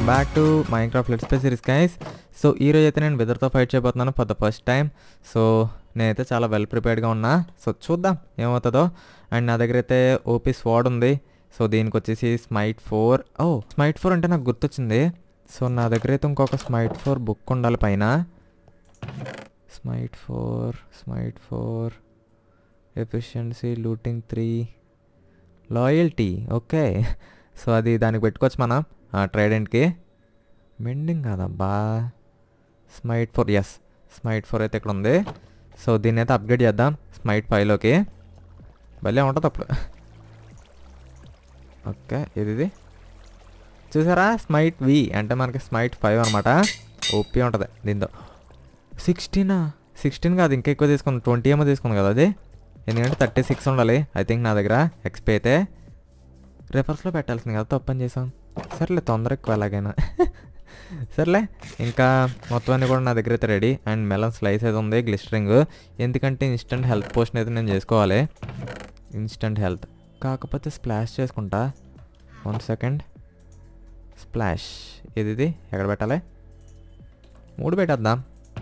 welcome back to Minecraft let's play series guys so ఈ రోజు అయితే నేను వెదర్తో ఫైట్ చేయబోతున్నాను for the first time so నేనైతే చాలా వెల్ ప్రిపేర్డ్గా ఉన్నా సో చూద్దాం ఏమవుతుందో అండ్ నా దగ్గర అయితే ఓపీ స్వాడ్ ఉంది సో దీనికి వచ్చేసి smite four oh smite four అంటే నాకు గుర్తొచ్చింది సో నా దగ్గర అయితే ఇంకొక స్మైట్ ఫోర్ బుక్ ఉండాలి పైన smite four smite four efficiency looting three loyalty okay so అది దానికి పెట్టుకోవచ్చు మనం ట్రైడెంట్కి మెండింగ్ కాదబ్బా smite four yes smite four అయితే ఇక్కడ ఉంది సో దీన్ని అయితే అప్గ్రేడ్ చేద్దాం స్మైట్ ఫైవ్లోకి భలే ఉంటుంది అప్పుడు ఓకే ఇది ఇది చూసారా స్మైట్ వి అంటే మనకి స్మైట్ ఫైవ్ అనమాట ఓపీ ఉంటుంది దీంతో సిక్స్టీనా సిక్స్టీన్ కాదు ఇంకా ఎక్కువ తీసుకుంది ట్వంటీ ఏమో తీసుకుంది కదా అది ఎందుకంటే థర్టీ సిక్స్ ఉండాలి ఐ థింక్ నా దగ్గర ఎక్స్పీ అయితే రిఫర్స్లో పెట్టాల్సింది కదా తప్పని చేసాం సర్లే తొందర ఎక్కువ ఎలాగైనా సర్లే ఇంకా మొత్తం అన్నీ కూడా నా దగ్గర అయితే రెడీ అండ్ మెలన్ స్లైస్ అయితే ఉంది గ్లిస్టరింగ్ ఎందుకంటే ఇన్స్టెంట్ హెల్త్ పోషన్ అయితే నేను చేసుకోవాలి ఇన్స్టెంట్ హెల్త్ కాకపోతే స్ప్లాష్ చేసుకుంటా వన్ సెకండ్ స్ప్లాష్ ఇది ఇది ఎక్కడ పెట్టాలి మూడు పెట్టేద్దాం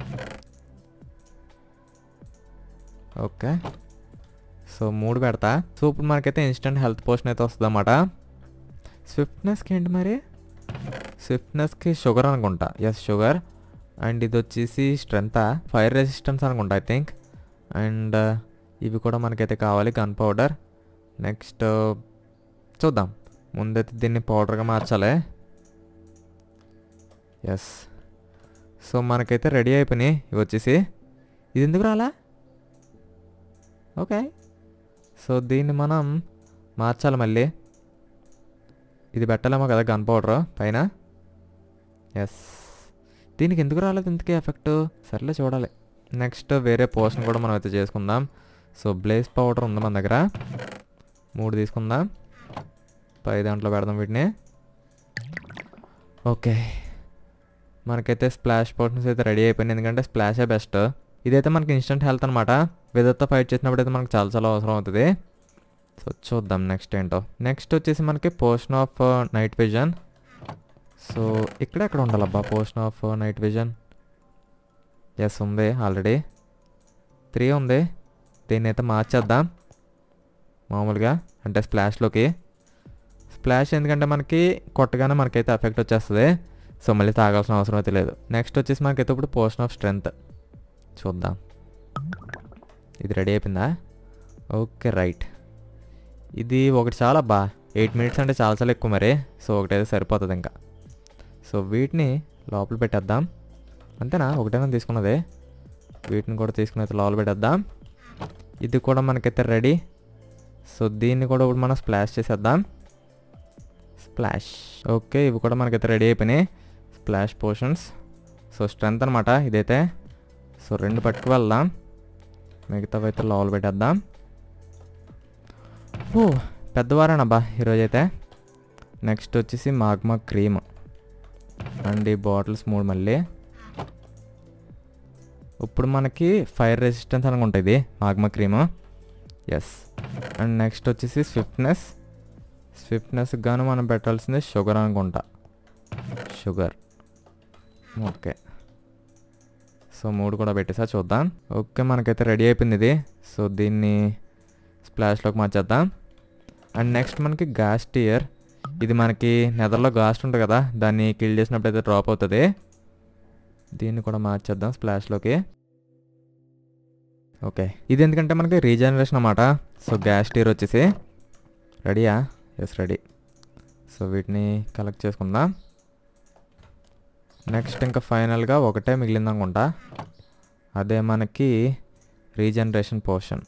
ఓకే సో మూడు పెడతా సో ఇప్పుడు మనకైతే ఇన్స్టెంట్ హెల్త్ పోషన్ అయితే వస్తుంది అన్నమాట స్విఫ్ట్నెస్కి ఏంటి మరి స్విఫ్ట్నెస్కి షుగర్ అనుకుంటా ఎస్ షుగర్ అండ్ ఇది వచ్చేసి స్ట్రెంత్ ఫైర్ రెసిస్టెన్స్ అనుకుంటా ఐ థింక్ అండ్ ఇవి కూడా మనకైతే కావాలి గన్ పౌడర్ నెక్స్ట్ చూద్దాం ముందైతే దీన్ని పౌడర్గా మార్చాలి ఎస్ సో మనకైతే రెడీ అయిపోయినాయి ఇవి వచ్చేసి ఇది ఎందుకు రాలా ఓకే సో దీన్ని మనం మార్చాలి మళ్ళీ ఇది పెట్టలేమో కదా గన్ పౌడర్ పైన ఎస్ దీనికి ఎందుకు రాలేదు ఇంతకీ ఎఫెక్ట్ సర్లే చూడాలి నెక్స్ట్ వేరే పోర్షన్ కూడా మనం అయితే చేసుకుందాం సో బ్లేస్ పౌడర్ ఉంది మన దగ్గర మూడు తీసుకుందాం పై దాంట్లో పెడదాం వీటిని ఓకే మనకైతే స్ప్లాష్ పోర్షన్స్ అయితే రెడీ అయిపోయింది ఎందుకంటే స్ప్లాషే బెస్ట్ ఇదైతే మనకి ఇన్స్టెంట్ హెల్త్ అనమాట వెదర్తో ఫైట్ చేసినప్పుడు అయితే మనకు చాలా చాలా అవసరం అవుతుంది సో చూద్దాం నెక్స్ట్ ఏంటో నెక్స్ట్ వచ్చేసి మనకి potion of night vision so ఇక్కడ ఎక్కడ ఉండాలబ్బా potion of night vision yes ఉంది ఆల్రెడీ త్రీ ఉంది దీన్ని అయితే మార్చేద్దాం మామూలుగా అంటే స్ప్లాష్లోకి స్ప్లాష్ ఎందుకంటే మనకి కొట్టగానే మనకైతే ఎఫెక్ట్ వచ్చేస్తుంది సో మళ్ళీ తాగాల్సిన అవసరం అయితే లేదు నెక్స్ట్ వచ్చేసి మనకైతే ఇప్పుడు పోర్షన్ ఆఫ్ స్ట్రెంగ్త్ చూద్దాం ఇది రెడీ అయిపోయిందా ఓకే రైట్ ఇది ఒకటి చాలా బా ఎయిట్ మినిట్స్ అంటే చాలా చాలా ఎక్కువ మరి సో ఒకటైతే సరిపోతుంది ఇంకా సో వీటిని లోపల పెట్టేద్దాం అంతేనా ఒకటైనా తీసుకున్నదే వీటిని కూడా తీసుకుని అయితే లోపల పెట్టేద్దాం ఇది కూడా మనకైతే రెడీ సో దీన్ని కూడా ఇప్పుడు మనం స్ప్లాష్ చేసేద్దాం స్ప్లాష్ ఓకే ఇవి కూడా మనకైతే రెడీ అయిపోయినాయి స్ప్లాష్ పోర్షన్స్ సో స్ట్రెంత్ అనమాట ఇదైతే సో రెండు పట్టుకు వెళ్దాం మిగతావి అయితే లోపల పెట్టేద్దాం ఓ పెద్దవారేనబ్బా ఈరోజు అయితే నెక్స్ట్ వచ్చేసి మాగ్మా క్రీమ్ అండ్ ఈ బాటిల్స్ మూడు మళ్ళీ ఇప్పుడు మనకి ఫైర్ రెసిస్టెన్స్ అనుకుంటా ఇది magma cream yes and next వచ్చేసి స్విఫ్ట్నెస్ స్విఫ్ట్నెస్ గాను మనం పెట్టాల్సింది షుగర్ అనుకుంటా షుగర్ ఓకే సో మూడు కూడా పెట్టేసా చూద్దాం ఓకే మనకైతే రెడీ అయిపోయింది ఇది సో దీన్ని స్ప్లాష్లోకి మార్చేద్దాం అండ్ నెక్స్ట్ మనకి గాస్ట్ ఇయర్ ఇది మనకి నెదర్లో గాస్ట్ ఉంటుంది కదా దాన్ని కిల్ చేసినప్పుడు అయితే డ్రాప్ అవుతుంది దీన్ని కూడా మార్చేద్దాం స్ప్లాష్లోకి ఓకే ఇది ఎందుకంటే మనకి రీజనరేషన్ అన్నమాట సో గ్యాస్ టీర్ వచ్చేసి రెడీయా ఎస్ రెడీ సో వీటిని కలెక్ట్ చేసుకుందాం నెక్స్ట్ ఇంకా ఫైనల్గా ఒకటే మిగిలింది అనుకుంటా అదే మనకి రీజనరేషన్ పోర్షన్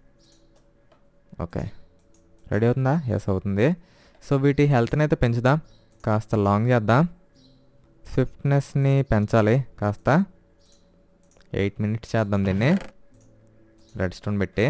ఓకే రెడీ అవుతుందా ఎస్ అవుతుంది సో వీటి హెల్త్ని అయితే పెంచుదాం కాస్త లాంగ్ చేద్దాం స్విఫ్ట్నెస్ని పెంచాలి కాస్త ఎయిట్ మినిట్స్ చేద్దాం దీన్ని రెడ్ స్టోన్ పెట్టి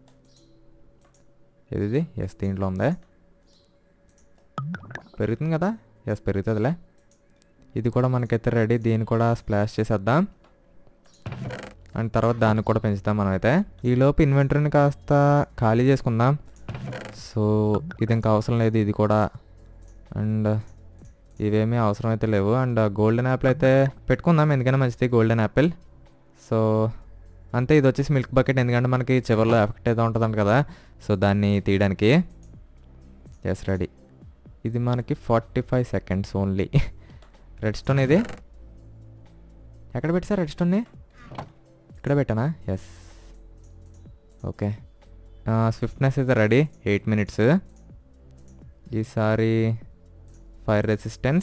ఇది ఎస్ దీంట్లో ఉంది పెరుగుతుంది కదా ఎస్ పెరుగుతుందిలే ఇది కూడా మనకైతే రెడీ దీన్ని కూడా స్ప్లాష్ చేసేద్దాం అండ్ తర్వాత దాన్ని కూడా పెంచుతాం మనం అయితే ఈలోపు ఇన్వెంటరీని కాస్త ఖాళీ చేసుకుందాం సో ఇది ఇంకా అవసరం లేదు ఇది కూడా అండ్ ఇవేమీ అవసరం అయితే లేవు అండ్ గోల్డెన్ యాపిల్ అయితే పెట్టుకుందాం ఎందుకంటే మంచిది గోల్డెన్ యాపిల్ సో అంతే ఇది వచ్చేసి మిల్క్ బకెట్ ఎందుకంటే మనకి చివరిలో ఎఫెక్ట్ అయితే ఉంటుందంట కదా సో దాన్ని తీయడానికి ఎస్ రెడీ ఇది మనకి forty five seconds only redstone ఇది ఎక్కడ పెట్టా రెడ్ స్టోన్ని ఇక్కడ పెట్టానా ఎస్ ఓకే స్విఫ్ట్నెస్ అయితే రెడీ ఎయిట్ మినిట్స్ ఈసారి ఫైర్ రెసిస్టెన్స్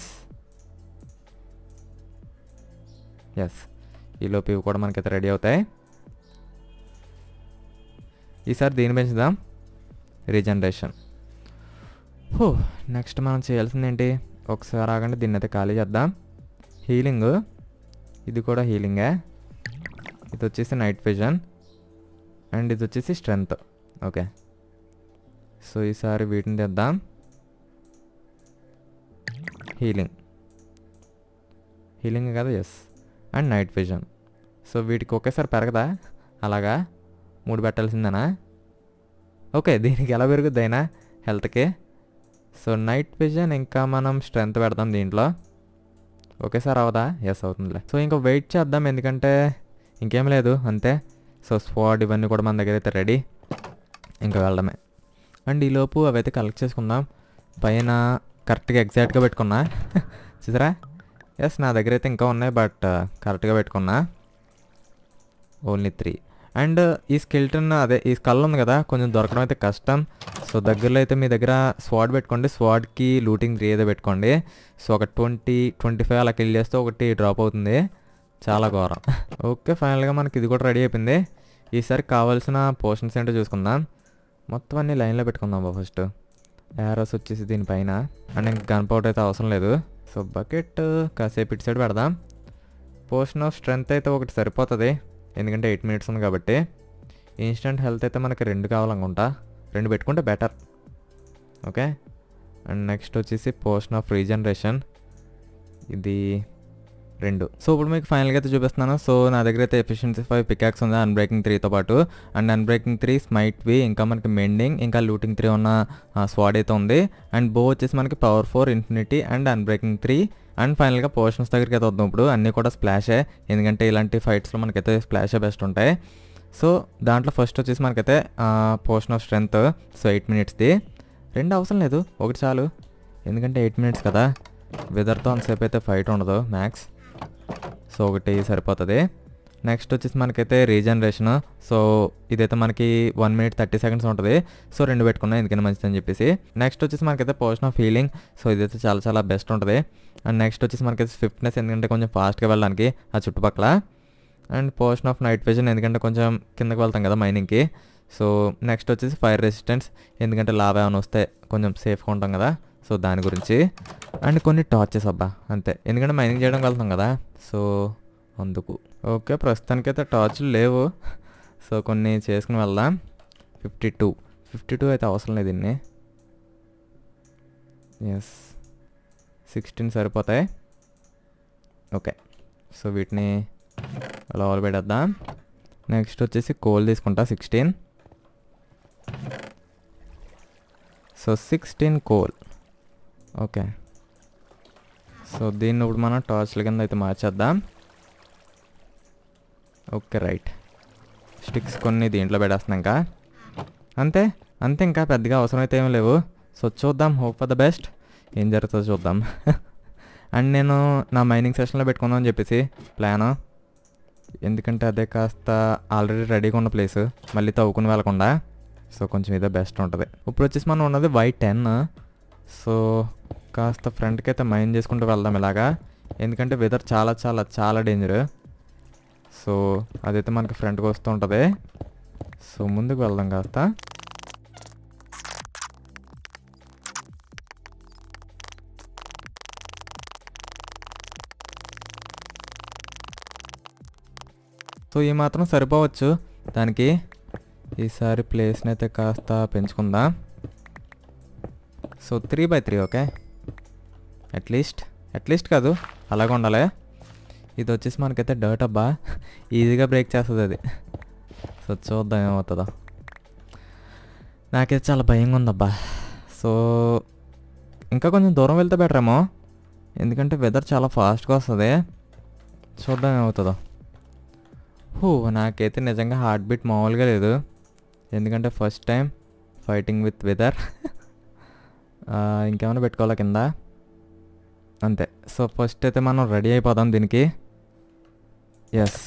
ఎస్ ఈలోపు ఇవి కూడా మనకైతే రెడీ అవుతాయి ఈసారి దీన్ని పెంచుదాం రీజనరేషన్ హో నెక్స్ట్ మనం చేయాల్సింది ఏంటి ఒకసారి ఆగండి దీన్ని అయితే ఖాళీ చేద్దాం హీలింగ్ ఇది కూడా హీలింగే ఇది వచ్చేసి నైట్ విజన్ అండ్ ఇది వచ్చేసి స్ట్రెంగ్త్ ఓకే సో ఈసారి వీటిని తెద్దాం హీలింగ్ హీలింగ్ కదా yes and night vision so వీటికి ఒకేసారి పెరగదా అలాగా మూడు పెట్టాల్సిందేనా ఓకే దీనికి ఎలా పెరుగుద్ది అయినా హెల్త్కి సో నైట్ విజన్ ఇంకా మనం స్ట్రెంగ్త్ పెడదాం దీంట్లో ఒకేసారి అవదా ఎస్ అవుతుందిలే సో ఇంకా వెయిట్ చేద్దాం ఎందుకంటే ఇంకేం లేదు అంతే సో స్వాడ్ ఇవన్నీ కూడా మన దగ్గర అయితే రెడీ ఇంకా వెళ్ళడమే అండ్ ఈలోపు అవైతే కలెక్ట్ చేసుకుందాం పైన కరెక్ట్గా ఎగ్జాక్ట్గా పెట్టుకున్నా చూసారా ఎస్ నా దగ్గర అయితే ఇంకా ఉన్నాయి బట్ కరెక్ట్గా పెట్టుకున్నా ఓన్లీ త్రీ అండ్ ఈ స్కెల్టన్ అదే ఈ స్కల్ ఉంది కదా కొంచెం దొరకడం అయితే కష్టం సో దగ్గరలో అయితే మీ దగ్గర స్వాడ్ పెట్టుకోండి స్వాడ్కి లూటింగ్ త్రీ అయితే పెట్టుకోండి సో ఒక ట్వంటీ ట్వంటీ ఫైవ్ అలా కిల్ చేస్తే ఒకటి డ్రాప్ అవుతుంది చాలా ఘోరం ఓకే ఫైనల్గా మనకి ఇది కూడా రెడీ అయిపోయింది ఈసారి కావాల్సిన పోర్షన్స్ ఏంటో చూసుకుందాం మొత్తం అన్ని లైన్లో పెట్టుకుందాం బా ఫస్ట్ యారోస్ వచ్చేసి దీనిపైన అండ్ ఇంకా గన్ పౌడర్ అయితే అవసరం లేదు సో బకెట్ కాసేపు ఇటు సైడ్ పెడదాం పోర్షన్ ఆఫ్ స్ట్రెంగ్త్ అయితే ఒకటి సరిపోతుంది ఎందుకంటే ఎయిట్ మినిట్స్ ఉంది కాబట్టి ఇన్స్టెంట్ హెల్త్ అయితే మనకి రెండు కావాలనుకుంటా రెండు పెట్టుకుంటే బెటర్ ఓకే అండ్ నెక్స్ట్ వచ్చేసి పోర్షన్ ఆఫ్ రీజనరేషన్ ఇది రెండు సో ఇప్పుడు మీకు ఫైనల్గా అయితే చూపిస్తున్నాను సో నా దగ్గర అయితే ఎఫిషియన్సీ ఫైవ్ పికాక్స్ ఉంది అన్బ్రేకింగ్ త్రీతో పాటు and unbreaking three smite V ఇంకా మనకి మెండింగ్ ఇంకా లూటింగ్ త్రీ ఉన్న స్వాడ్ అయితే ఉంది అండ్ బో వచ్చేసి మనకి power four infinity and unbreaking three and ఫైనల్గా పోర్షన్స్ దగ్గరికి అయితే వద్దాం ఇప్పుడు అన్నీ కూడా స్ప్లాషే ఎందుకంటే ఇలాంటి ఫైట్స్లో మనకైతే స్ప్లాషే బెస్ట్ ఉంటాయి సో దాంట్లో ఫస్ట్ వచ్చేసి మనకైతే potion of strength so eight మినిట్స్ది రెండు అవసరం లేదు ఒకటి చాలు ఎందుకంటే ఎయిట్ మినిట్స్ కదా వెదర్తో అంతసేపు అయితే ఫైట్ ఉండదు మ్యాక్స్ సో ఒకటి సరిపోతుంది నెక్స్ట్ వచ్చేసి మనకైతే రీజనరేషన్ సో ఇదైతే మనకి వన్ మినిట్ థర్టీ సెకండ్స్ ఉంటుంది సో రెండు పెట్టుకున్నాం ఎందుకని మంచిది అని చెప్పేసి నెక్స్ట్ వచ్చేసి మనకైతే పోర్షన్ ఆఫ్ హీలింగ్ సో ఇదైతే చాలా చాలా బెస్ట్ ఉంటుంది అండ్ నెక్స్ట్ వచ్చేసి మనకైతే ఫిట్నెస్ ఎందుకంటే కొంచెం ఫాస్ట్గా వెళ్ళడానికి ఆ చుట్టుపక్కల and potion of night vision ఎందుకంటే కొంచెం కిందకి వెళ్తాం కదా మైనింగ్కి సో నెక్స్ట్ వచ్చేసి ఫైర్ రెసిస్టెన్స్ ఎందుకంటే లాభ ఏమైనా వస్తే కొంచెం సేఫ్గా ఉంటాం కదా సో దాని గురించి అండ్ కొన్ని టార్చెస్ అబ్బా అంతే ఎందుకంటే మైనింగ్ చేయడానికి వెళ్తాం కదా సో అందుకు ఓకే ప్రస్తుతానికైతే టార్చ్లు లేవు సో కొన్ని చేసుకుని వెళ్దాం ఫిఫ్టీ టూ ఫిఫ్టీ టూ అయితే అవసరం లేదు ఇన్ని ఎస్ సిక్స్టీన్ సరిపోతాయి ఓకే సో వీటిని అలా ఆల్ పెట్టేద్దాం నెక్స్ట్ వచ్చేసి కోల్ తీసుకుంటా sixteen so sixteen coal okay so దీన్ని ఇప్పుడు మనం టార్చ్ల కింద అయితే మార్చేద్దాం ఓకే రైట్ స్టిక్స్ కొన్ని దీంట్లో పెట్టేస్తున్నాం ఇంకా అంతే అంతే ఇంకా పెద్దగా అవసరం అయితే ఏం లేవు సో చూద్దాం హోప్ ఫర్ ద బెస్ట్ ఏం జరుగుతుందో చూద్దాం అండ్ నేను నా మైనింగ్ సెషన్లో పెట్టుకుందాం అని చెప్పేసి ప్లాను ఎందుకంటే అదే కాస్త ఆల్రెడీ రెడీగా ఉన్న ప్లేస్ మళ్ళీ తవ్వుకుని వెళ్ళకుండా సో కొంచెం ఇదే బెస్ట్ ఉంటుంది ఇప్పుడు వచ్చేసి మనం ఉన్నది వై టెన్ సో కాస్త ఫ్రంట్కి అయితే మైన్ చేసుకుంటూ వెళ్దాం ఇలాగా ఎందుకంటే వెదర్ చాలా చాలా చాలా డేంజర్ సో అదైతే మనకి ఫ్రంట్కి వస్తూ ఉంటుంది సో ముందుకు వెళ్దాం కాస్త సో ఈ మాత్రం సరిపోవచ్చు దానికి ఈసారి ప్లేస్ని అయితే కాస్త పెంచుకుందాం so three by three okay at least at least కాదు అలాగ ఉండాలి ఇది వచ్చేసి మనకైతే డర్ట్ అబ్బా ఈజీగా బ్రేక్ చేస్తుంది అది సో చూద్దాం ఏమవుతుందో నాకైతే చాలా భయంగా ఉందబ్బా సో ఇంకా కొంచెం దూరం వెళ్తే బెటర్ ఏమో ఎందుకంటే వెదర్ చాలా ఫాస్ట్గా వస్తుంది చూద్దాం ఏమవుతుందో హూ నాకైతే నిజంగా హార్ట్ బీట్ మామూలుగా లేదు ఎందుకంటే first time fighting with Wither ఇంకేమైనా పెట్టుకోవాలా కింద అంతే సో ఫస్ట్ అయితే మనం రెడీ అయిపోదాం దీనికి ఎస్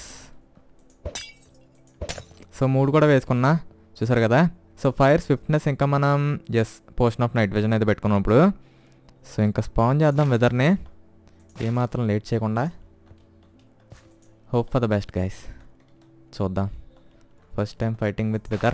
సో మూడు కూడా వేసుకున్నా చూసారు కదా సో ఫైర్ స్విఫ్ట్నెస్ ఇంకా మనం yes potion of night vision అయితే పెట్టుకున్నప్పుడు సో ఇంకా స్పాన్ చేద్దాం వెదర్ని ఏమాత్రం లేట్ చేయకుండా hope for the best guys చూద్దాం first time fighting with Wither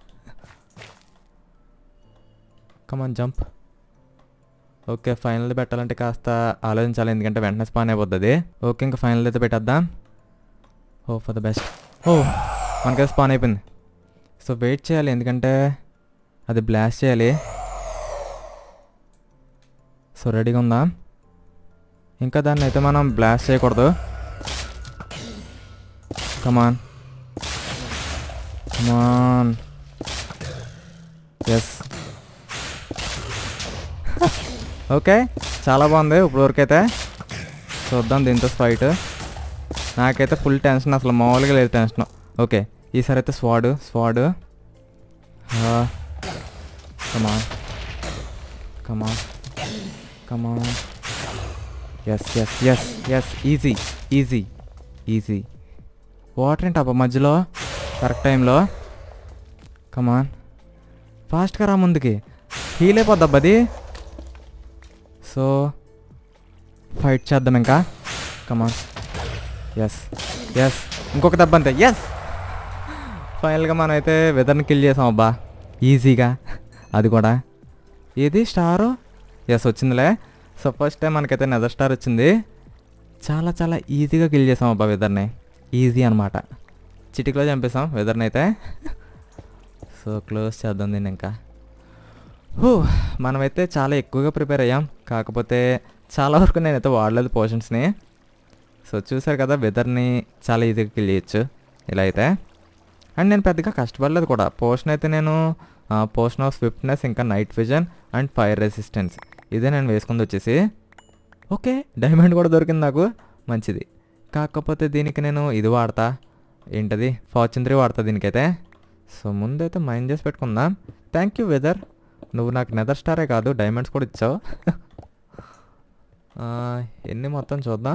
come on jump okay final పెట్టాలంటే కాస్త ఆలోచించాలి ఎందుకంటే వెంటనే స్పాన్ అయిపోతుంది ఓకే ఇంకా ఫైనల్ అయితే పెట్టేద్దాం oh for the best oh మనకైతే స్పాన్ అయిపోయింది సో వెయిట్ చేయాలి ఎందుకంటే అది బ్లాస్ట్ చేయాలి సో రెడీగా ఉందా ఇంకా దాన్ని అయితే మనం బ్లాస్ట్ చేయకూడదు కమాన్ కమాన్ ఎస్ ఓకే చాలా బాగుంది ఇప్పుడు వరకు అయితే చూద్దాం దీంతో ఫైట్ నాకైతే ఫుల్ టెన్షన్ అసలు మామూలుగా లేదు టెన్షన్ ఓకే ఈసారి అయితే స్వాడు స్వాడు come on come on come on yes yes yes yes easy easy easy water ఏంటి అబ్బా మధ్యలో కరెక్ట్ టైంలో కమాన్ ఫాస్ట్గా రా ముందుకి హీల్ అయిపోద్ది అబ్బా అది సో ఫైట్ చేద్దాం ఇంకా కమాన్ ఎస్ ఎస్ ఇంకొక దెబ్బ అంతే ఎస్ ఫైనల్గా మనం అయితే వెదర్ని కిల్ చేసాం అబ్బా ఈజీగా అది కూడా ఏది స్టారు ఎస్ వచ్చిందిలే సో ఫస్ట్ టైం మనకైతే నెదర్ స్టార్ వచ్చింది చాలా చాలా ఈజీగా కిల్ చేసాం అబ్బా వెదర్ని ఈజీ అనమాట చిటికలో చంపేసాం వెదర్ని అయితే సో క్లోజ్ చేద్దాం దీన్ని ఇంకా హూ మనమైతే చాలా ఎక్కువగా ప్రిపేర్ అయ్యాం కాకపోతే చాలా వరకు నేనైతే వాడలేదు పోర్షన్స్ని సో చూసారు కదా వెదర్ని చాలా ఈజీగా కిల్ చేయొచ్చు ఇలా అయితే అండ్ నేను పెద్దగా కష్టపడలేదు కూడా పోర్షన్ అయితే నేను పోర్షన్ ఆఫ్ స్విఫ్ట్నెస్ ఇంకా night vision and fire resistance ఇదే నేను వేసుకుంది వచ్చేసి ఓకే డైమండ్ కూడా దొరికింది నాకు మంచిది కాకపోతే దీనికి నేను ఇది వాడతా ఏంటది ఫార్చ్యూన్ త్రీ వాడతా దీనికైతే సో ముందైతే మైండ్ చేసి పెట్టుకుందాం థ్యాంక్ యూ వెదర్ నువ్వు నాకు నెదర్ స్టారే కాదు డైమండ్స్ కూడా ఇచ్చావు ఆ, ఎన్ని మొత్తం చూద్దాం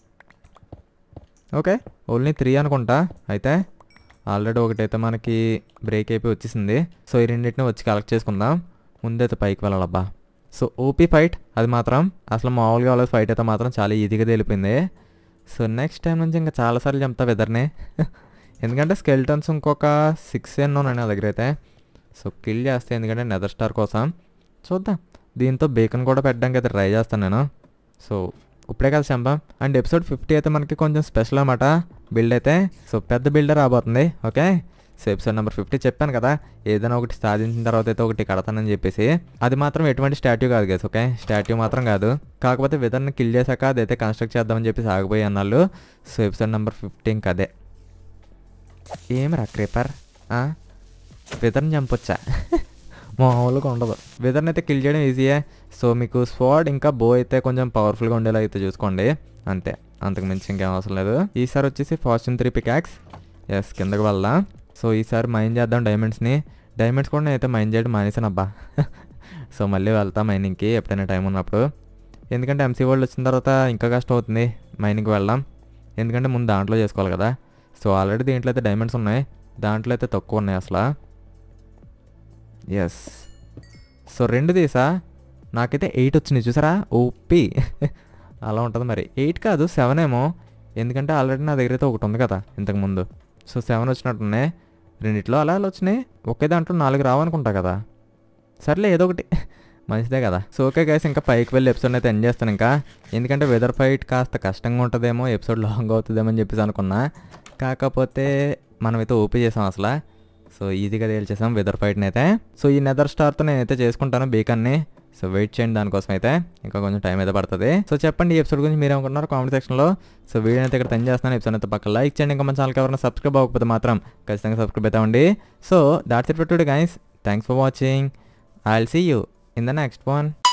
ఓకే ఓన్లీ త్రీ అనుకుంటా అయితే ఆల్రెడీ ఒకటైతే మనకి బ్రేక్ అయిపోయి వచ్చేసింది సో ఈ రెండింటిని వచ్చి కలెక్ట్ చేసుకుందాం ముందైతే పైకి వెళ్ళాలబ్బా సో ఓపీ ఫైట్ అది మాత్రం అసలు మామూలుగా వాళ్ళ ఫైట్ అయితే మాత్రం చాలా ఈజీగా తేలిపోయింది సో నెక్స్ట్ టైం నుంచి ఇంకా చాలాసార్లు చంపుతా వెదర్ని ఎందుకంటే స్కెల్టన్స్ ఇంకొక సిక్స్ ఎన్నో నా దగ్గర అయితే సో కిల్ చేస్తే ఎందుకంటే నెదర్ స్టార్ కోసం చూద్దాం దీంతో బేకన్ కూడా పెట్టడానికి అయితే ట్రై చేస్తాను నేను సో ఇప్పుడే కదా చంపాం అండ్ ఎపిసోడ్ ఫిఫ్టీ అయితే మనకి కొంచెం స్పెషల్ అనమాట బిల్డ్ అయితే సో పెద్ద బిల్డర్ రాబోతుంది okay so episode number fifty చెప్పాను కదా ఏదైనా ఒకటి సాధించిన తర్వాత అయితే ఒకటి కడతానని చెప్పేసి అది మాత్రం ఎటువంటి స్టాట్యూ కాదు గేస్ ఓకే స్టాట్యూ మాత్రం కాదు కాకపోతే విధర్ని కిల్ చేశాక అదైతే కన్స్ట్రక్ట్ చేద్దామని చెప్పి సాగిపోయి అన్నాళ్ళు సో ఎపిసోడ్ నెంబర్ ఫిఫ్టీ ఇంకా అదే ఏం రా క్రేపర్ విదర్ని చంపొచ్చా మామూలుగా ఉండదు విదర్ని అయితే కిల్ చేయడం ఈజీయే సో మీకు స్వాడ్ ఇంకా బో అయితే కొంచెం పవర్ఫుల్గా ఉండేలా అయితే చూసుకోండి అంతే అంతకు మించి ఇంకేం అవసరం లేదు ఈసారి వచ్చేసి ఫార్చ్యూన్ త్రీ పికాక్స్ ఎస్ కిందకి వెళ్దాం సో ఈసారి మైన్ చేద్దాం డైమండ్స్ని డైమండ్స్ కూడా నేనైతే మైన్ చేయడం మానేసాను అబ్బా సో మళ్ళీ వెళ్తా మైనింగ్కి ఎప్పుడైనా టైం ఉన్నప్పుడు ఎందుకంటే ఎంసీ వరల్డ్ వచ్చిన తర్వాత ఇంకా కష్టం అవుతుంది మైనింగ్కి వెళ్దాం ఎందుకంటే ముందు దాంట్లో చేసుకోవాలి కదా సో ఆల్రెడీ దీంట్లో అయితే డైమండ్స్ ఉన్నాయి దాంట్లో అయితే తక్కువ ఉన్నాయి అసలు ఎస్ సో రెండు తీసా నాకైతే ఎయిట్ వచ్చినాయి చూసారా ఓపీ అలా ఉంటుంది మరి ఎయిట్ కాదు సెవెన్ ఏమో ఎందుకంటే ఆల్రెడీ నా దగ్గర అయితే ఒకటి ఉంది కదా ఇంతకు ముందు సో సెవెన్ వచ్చినట్టున్నాయి రెండిట్లో అలా అలా వచ్చినాయి ఒకే దాంట్లో నాలుగు రావనుకుంటా కదా సర్లే ఏదో ఒకటి మంచిదే కదా సో ఓకే గైస్ ఇంకా పైకి వెళ్ళి ఎపిసోడ్ అయితే ఎండ్ చేస్తాను ఇంకా ఎందుకంటే వెదర్ ఫైట్ కాస్త కష్టంగా ఉంటుందేమో ఎపిసోడ్ లాంగ్ అవుతుందేమో అని చెప్పేసి అనుకున్నా కాకపోతే మనమైతే ఓపీ చేసాం అసలు సో ఈజీగా తేల్చేసాం వెదర్ ఫైట్ని అయితే సో ఈ నెదర్ స్టార్తో నేనైతే చేసుకుంటాను బేకన్ని సో వెయిట్ చేయండి దానికోసం అయితే ఇంకా కొంచెం టైం అయితే పడుతుంది సో చెప్పండి ఈ ఎపిసోడ్ గురించి మీరు ఏమనుకుంటున్నారు కామెంట్ సెక్షన్లో సో వీడియో అయితే ఇక్కడ తెన్ చేస్తాను ఎపిసోడ్ అయితే పక్కన లైక్ చేయండి ఇంకా మన ఛానల్కి ఎవరైనా సబ్స్క్రైబ్ అవ్వకపోతే మాత్రం ఖచ్చితంగా సబ్స్క్రైబ్ అవుతామండి so that's it for today guys thanks for watching I will see you in the next one